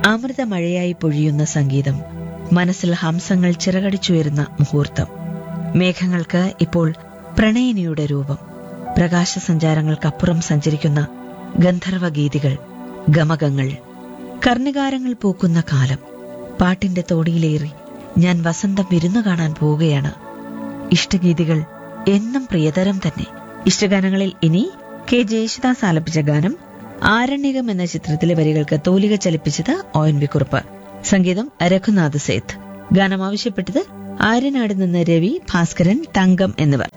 അമൃതമഴയായി പൊഴിയുന്ന സംഗീതം മനസ്സിൽ ഹംസങ്ങൾ ചിറകടിച്ചുയരുന്ന മുഹൂർത്തം മേഘങ്ങൾക്ക് ഇപ്പോൾ പ്രണയിനിയുടെ രൂപം പ്രകാശസഞ്ചാരങ്ങൾക്കപ്പുറം സഞ്ചരിക്കുന്ന ഗന്ധർവ ഗീതികൾ ഗമകങ്ങൾ കർണികാരങ്ങൾ പൂക്കുന്ന കാലം പാട്ടിന്റെ തോടിയിലേറി ഞാൻ വസന്തം വിരുന്നു കാണാൻ പോവുകയാണ് ഇഷ്ടഗീതികൾ എന്നും പ്രിയതരം തന്നെ ഇഷ്ടഗാനങ്ങളിൽ ഇനി കെ ജയേശുദാസ് ആലപിച്ച ഗാനം ആരണ്യകം എന്ന ചിത്രത്തിലെ വരികൾക്ക് തോലിക ചലിപ്പിച്ചത് ഒ എൻ വി കുറുപ്പ് സംഗീതം രഘുനാഥ് സേത്ത് ഗാനം ആവശ്യപ്പെട്ടത് ആര്യനാട് നിന്ന് രവി ഭാസ്കരൻ തങ്കം എന്നിവർ